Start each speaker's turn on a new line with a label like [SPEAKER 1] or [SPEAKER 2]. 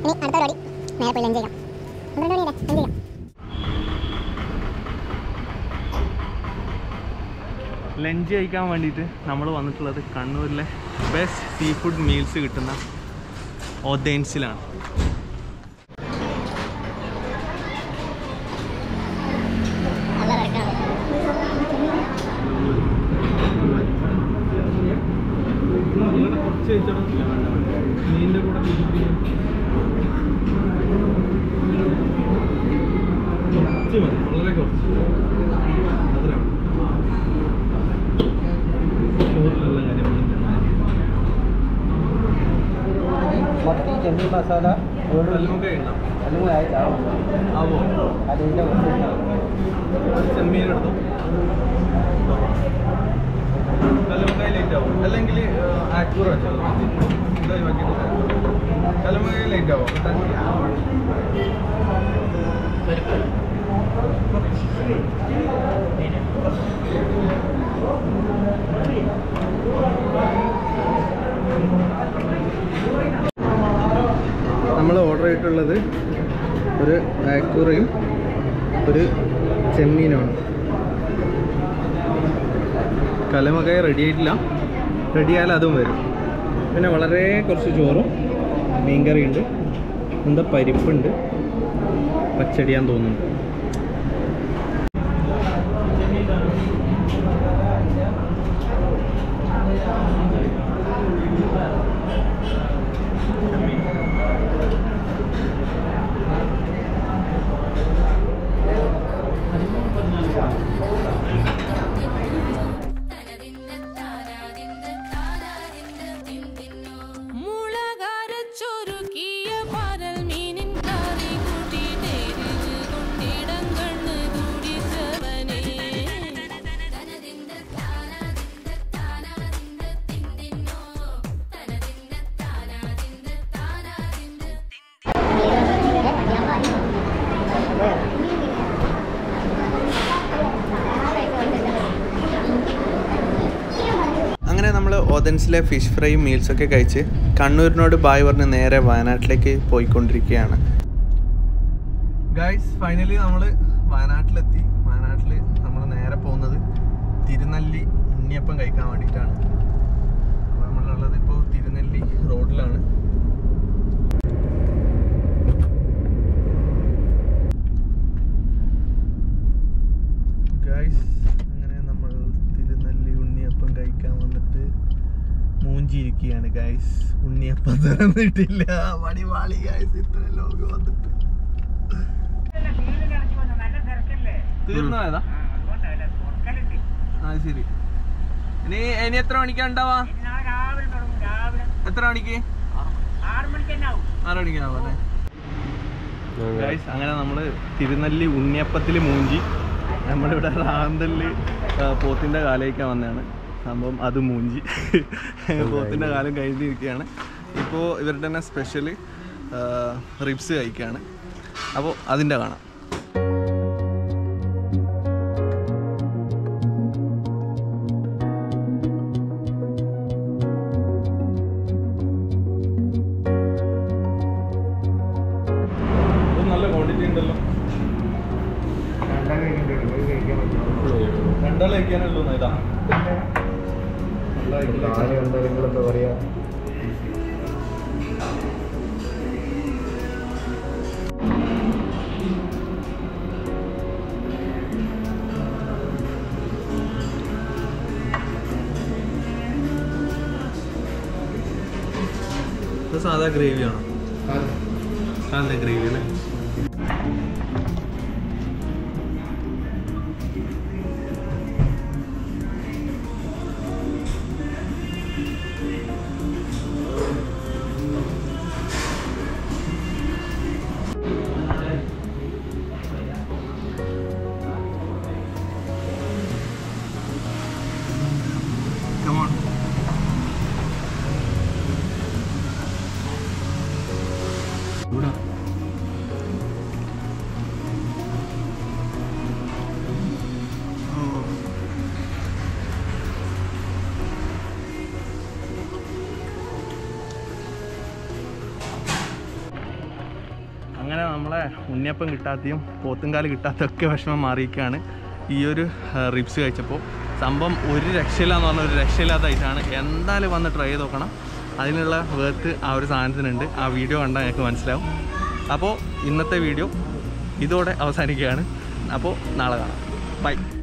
[SPEAKER 1] ഇനി അടുത്ത പരിപാടി നേരെ പോയി ലഞ്ച് ചെയ്യാം പന്ത്രണ്ട് മണിയല്ലേ ലഞ്ച് ചെയ്യാം
[SPEAKER 2] ലഞ്ച് കഴിക്കാൻ വേണ്ടിയിട്ട് നമ്മൾ വന്നിട്ടുള്ളത് കണ്ണൂരിലെ ബെസ്റ്റ് സീ ഫുഡ് മീൽസ് കിട്ടുന്ന ഒതേൻസിലാണ്
[SPEAKER 1] നല്ല തിരക്കാണ്
[SPEAKER 2] മീനിൻ്റെ കൂടെ കുറച്ച് മതി വളരെ കുറച്ച് അത്രയാണ് ചോറിലുള്ള കാര്യം
[SPEAKER 3] മത്തി ചെമ്മീൻ മസാല
[SPEAKER 2] കല്ലുമുക്ക ഉണ്ടാവും
[SPEAKER 3] എല്ലാം
[SPEAKER 2] ആവോ
[SPEAKER 3] അതിൻ്റെ
[SPEAKER 2] ചെമ്മീൻ എടുത്തു കല്ലുമുക്കായി ലേറ്റ് ആവും അല്ലെങ്കിൽ ആക്കൂർ വെച്ചാൽ ഇതായി വെക്കിട്ട് കല്ലുമുക്കായി ലേറ്റ് ആവും നമ്മൾ ഓർഡർ ചെയ്തിട്ടുള്ളത് ഒരു ആക്കൂറയും ഒരു ചെമ്മീനുമാണ് കലമക്കായ റെഡി ആയിട്ടില്ല റെഡി ആയാൽ അതും വരും പിന്നെ വളരെ കുറച്ച് ചോറും മീൻകറിയുണ്ട് എന്താ പരിപ്പുണ്ട് പച്ചടിയാൻ തോന്നുന്നുണ്ട്
[SPEAKER 4] മുളകരച്ചൊരുക്കിയ പരൽ മീനിൻ കറി കൂട്ടി തേരിത് കൊണ്ടിടങ്കണ്ണ് കുടിച്ചവനേ
[SPEAKER 2] അങ്ങനെ നമ്മൾ ഓതൻസിലെ ഫിഷ് ഫ്രൈ മീൽസൊക്കെ കഴിച്ച് കണ്ണൂരിനോട് ബായ് പറഞ്ഞ് നേരെ വയനാട്ടിലേക്ക് പോയിക്കൊണ്ടിരിക്കുകയാണ് ഗൈസ് ഫൈനലി നമ്മൾ വയനാട്ടിലെത്തി വയനാട്ടിൽ നമ്മൾ നേരെ പോകുന്നത് തിരുനെല്ലി ഉണ്ണിയപ്പം കഴിക്കാൻ വേണ്ടിയിട്ടാണ് അപ്പോൾ നമ്മളുള്ളത് ഇപ്പോൾ തിരുനെല്ലി റോഡിലാണ് ഗൈസ് അങ്ങനെ നമ്മൾ തിരുനെല്ലി ഉണ്ണിയപ്പം കഴിക്കാൻ വന്നിട്ട് മൂഞ്ചിരിക്കുകയാണ് ഗൈസ് ഉണ്ണിയപ്പം തന്നിട്ടില്ല മണിവാളി ഗൈസ് ഇത്ര ലോകം വന്നിട്ട് തീർന്നതാ ആ ശരി ഇനി ഇനി എത്ര മണിക്കാ ഉണ്ടാവാ എത്ര മണിക്ക് ആറ് മണിക്കാവും അല്ലേ ഗൈസ് അങ്ങനെ നമ്മൾ തിരുനെല്ലി ഉണ്ണിയപ്പത്തിൽ മൂഞ്ചി നമ്മളിവിടെ റാന്തല് പോത്തിൻ്റെ കാലേക്കാൻ വന്നതാണ് സംഭവം അത് മൂഞ്ചി പോത്തിൻ്റെ കാലം കഴിഞ്ഞിരിക്കുകയാണ് ഇപ്പോൾ ഇവരുടെ തന്നെ സ്പെഷ്യൽ റിബ്സ് കഴിക്കുകയാണ് അപ്പോൾ അതിൻ്റെ കാണാം നല്ല ക്വാണ്ടിറ്റി ഉണ്ടല്ലോ രണ്ടാൾ കഴിക്കാനുള്ളൂ ഇതാ
[SPEAKER 3] എന്താ പറയാ
[SPEAKER 2] ഇത് സാധാ ഗ്രേവിയാണോ സാധാ ഗ്രേവി അല്ലേ Come on. ഇവിടെ അങ്ങനെ നമ്മളെ ഉണ്ണിയപ്പം കിട്ടാത്തയും പോത്തുംകാല് കിട്ടാത്തയൊക്കെ വിഷമം മാറിയിരിക്കുകയാണ് ഈ ഒരു റിബ്സ് കഴിച്ചപ്പോൾ സംഭവം ഒരു രക്ഷയില്ല എന്ന് പറഞ്ഞ ഒരു രക്ഷയില്ലാത്തതായിട്ടാണ് എന്തായാലും വന്ന് ട്രൈ ചെയ്ത് നോക്കണം അതിനുള്ള വേർത്ത് ആ ഒരു സാധനത്തിനുണ്ട് ആ വീഡിയോ കണ്ടാൽ ഞങ്ങൾക്ക് മനസ്സിലാവും അപ്പോൾ ഇന്നത്തെ വീഡിയോ ഇതോടെ അവസാനിക്കുകയാണ് അപ്പോൾ നാളെ കാണാം ബൈ